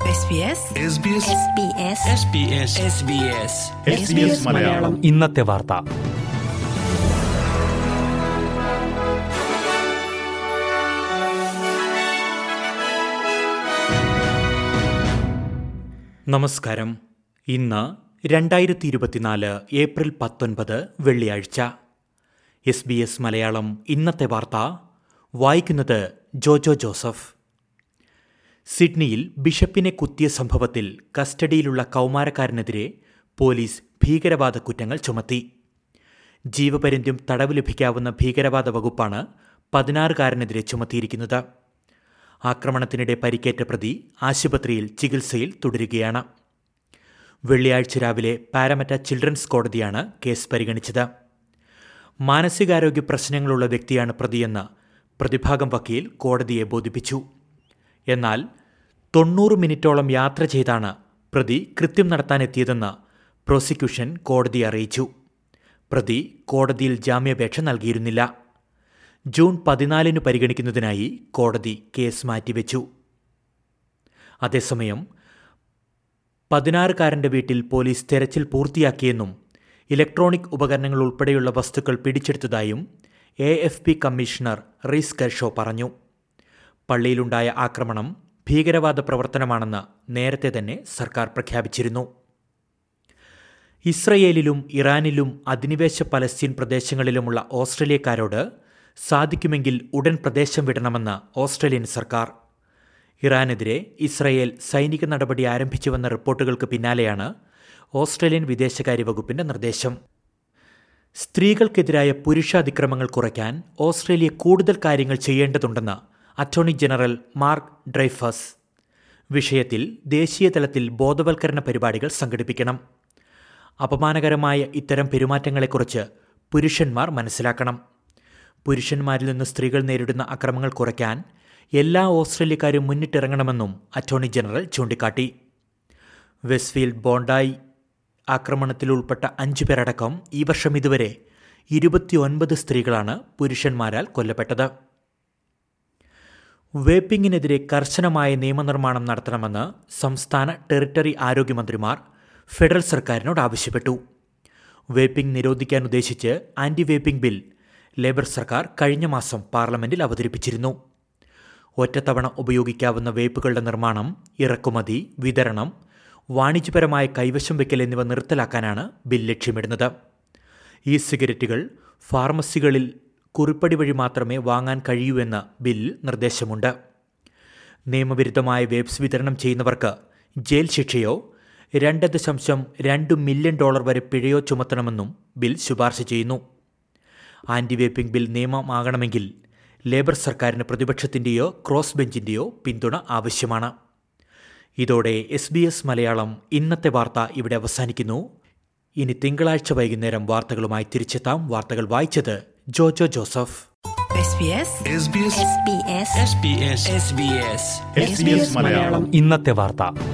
SBS SBS SBS Malayalam ഇന്നത്തെ വാർത്ത നമസ്കാരം ഇന്ന് രണ്ടായിരത്തി ഇരുപത്തിനാല് ഏപ്രിൽ പത്തൊൻപത് വെള്ളിയാഴ്ച എസ് ബി എസ് മലയാളം ഇന്നത്തെ വാർത്ത വായിക്കുന്നത് ജോജോ ജോസഫ് സിഡ്നിയിൽ ബിഷപ്പിനെ കുത്തിയ സംഭവത്തിൽ കസ്റ്റഡിയിലുള്ള കൗമാരക്കാരനെതിരെ പോലീസ് ഭീകരവാദ കുറ്റങ്ങൾ ചുമത്തി ജീവപര്യന്തം തടവ് ലഭിക്കാവുന്ന ഭീകരവാദ വകുപ്പാണ് പതിനാറുകാരനെതിരെ ചുമത്തിയിരിക്കുന്നത് ആക്രമണത്തിനിടെ പരിക്കേറ്റ പ്രതി ആശുപത്രിയിൽ ചികിത്സയിൽ തുടരുകയാണ് വെള്ളിയാഴ്ച രാവിലെ പാരമറ്റ ചിൽഡ്രൻസ് കോടതിയാണ് കേസ് പരിഗണിച്ചത് മാനസികാരോഗ്യ പ്രശ്നങ്ങളുള്ള വ്യക്തിയാണ് പ്രതിയെന്ന് പ്രതിഭാഗം വക്കീൽ കോടതിയെ ബോധിപ്പിച്ചു എന്നാൽ തൊണ്ണൂറ് മിനിറ്റോളം യാത്ര ചെയ്താണ് പ്രതി കൃത്യം നടത്താനെത്തിയതെന്ന് പ്രോസിക്യൂഷൻ കോടതിയെ അറിയിച്ചു പ്രതി കോടതിയിൽ ജാമ്യാപേക്ഷ നൽകിയിരുന്നില്ല ജൂൺ പതിനാലിന് പരിഗണിക്കുന്നതിനായി കോടതി കേസ് മാറ്റിവെച്ചു അതേസമയം പതിനാറുകാരന്റെ വീട്ടിൽ പോലീസ് തെരച്ചിൽ പൂർത്തിയാക്കിയെന്നും ഇലക്ട്രോണിക് ഉപകരണങ്ങൾ ഉൾപ്പെടെയുള്ള വസ്തുക്കൾ പിടിച്ചെടുത്തതായും A F P commissioner Reece Kershaw പറഞ്ഞു പള്ളിയിലുണ്ടായ ആക്രമണം ഭീകരവാദ പ്രവർത്തനമാണെന്ന് നേരത്തെ തന്നെ സർക്കാർ പ്രഖ്യാപിച്ചിരുന്നു ഇസ്രയേലിലും ഇറാനിലും അധിനിവേശ പലസ്തീൻ പ്രദേശങ്ങളിലുമുള്ള ഓസ്ട്രേലിയക്കാരോട് സാധിക്കുമെങ്കിൽ ഉടൻ പ്രദേശം വിടണമെന്ന് ഓസ്ട്രേലിയൻ സർക്കാർ ഇറാനെതിരെ ഇസ്രയേൽ സൈനിക നടപടി ആരംഭിച്ചുവെന്ന റിപ്പോർട്ടുകൾക്ക് പിന്നാലെയാണ് ഓസ്ട്രേലിയൻ വിദേശകാര്യ വകുപ്പിന്റെ നിർദ്ദേശം സ്ത്രീകൾക്കെതിരായ പുരുഷാതിക്രമങ്ങൾ കുറയ്ക്കാൻ ഓസ്ട്രേലിയ കൂടുതൽ കാര്യങ്ങൾ ചെയ്യേണ്ടതുണ്ടെന്ന് അറ്റോർണി ജനറൽ മാർക്ക് ഡ്രൈഫസ് വിഷയത്തിൽ ദേശീയ തലത്തിൽ ബോധവൽക്കരണ പരിപാടികൾ സംഘടിപ്പിക്കണം അപമാനകരമായ ഇത്തരം പെരുമാറ്റങ്ങളെക്കുറിച്ച് പുരുഷന്മാർ മനസ്സിലാക്കണം പുരുഷന്മാരിൽ നിന്ന് സ്ത്രീകൾ നേരിടുന്ന അക്രമങ്ങൾ കുറയ്ക്കാൻ എല്ലാ ഓസ്ട്രേലിയക്കാരും മുന്നിട്ടിറങ്ങണമെന്നും അറ്റോർണി ജനറൽ ചൂണ്ടിക്കാട്ടി വെസ്റ്റ്ഫീൽഡ് ബോണ്ടായി ആക്രമണത്തിൽ ഉൾപ്പെട്ട അഞ്ചു പേരടക്കം ഈ വർഷം ഇതുവരെ ഇരുപത്തിയൊൻപത് സ്ത്രീകളാണ് പുരുഷന്മാരാൽ കൊല്ലപ്പെട്ടത് വേപ്പിംഗിനെതിരെ കർശനമായ നിയമനിർമ്മാണം നടത്തണമെന്ന് സംസ്ഥാന ടെറിട്ടറി ആരോഗ്യമന്ത്രിമാർ ഫെഡറൽ സർക്കാരിനോട് ആവശ്യപ്പെട്ടു വേപ്പിംഗ് നിരോധിക്കാൻ ഉദ്ദേശിച്ച് ആന്റി വേപ്പിംഗ് ബിൽ ലേബർ സർക്കാർ കഴിഞ്ഞ മാസം പാർലമെന്റിൽ അവതരിപ്പിച്ചിരുന്നു ഒറ്റത്തവണ ഉപയോഗിക്കാവുന്ന വേപ്പുകളുടെ നിർമ്മാണം ഇറക്കുമതി വിതരണം വാണിജ്യപരമായ കൈവശം വയ്ക്കൽ എന്നിവ നിർത്തലാക്കാനാണ് ബിൽ ലക്ഷ്യമിടുന്നത് ഈ സിഗരറ്റുകൾ ഫാർമസികളിൽ കുറിപ്പടി വഴി മാത്രമേ വാങ്ങാൻ കഴിയൂ എന്ന ബില്ലിൽ നിർദ്ദേശമുണ്ട് നിയമവിരുദ്ധമായ വേബ്സ് വിതരണം ചെയ്യുന്നവർക്ക് ജയിൽ ശിക്ഷയോ രണ്ട് ദശാംശം രണ്ട് മില്യൺ ഡോളർ വരെ പിഴയോ ചുമത്തണമെന്നും ബിൽ ശുപാർശ ചെയ്യുന്നു ആന്റി വേപ്പിംഗ് ബിൽ നിയമമാകണമെങ്കിൽ ലേബർ സർക്കാരിന് പ്രതിപക്ഷത്തിൻ്റെയോ ക്രോസ് ബെഞ്ചിൻ്റെയോ പിന്തുണ ആവശ്യമാണ് ഇതോടെ എസ് ബി എസ് മലയാളം ഇന്നത്തെ വാർത്ത ഇവിടെ അവസാനിക്കുന്നു ഇനി തിങ്കളാഴ്ച വൈകുന്നേരം വാർത്തകളുമായി തിരിച്ചെത്താം വാർത്തകൾ വായിച്ചത് ജോജോ ജോസഫ് SBS SBS ഇന്നത്തെ വാർത്ത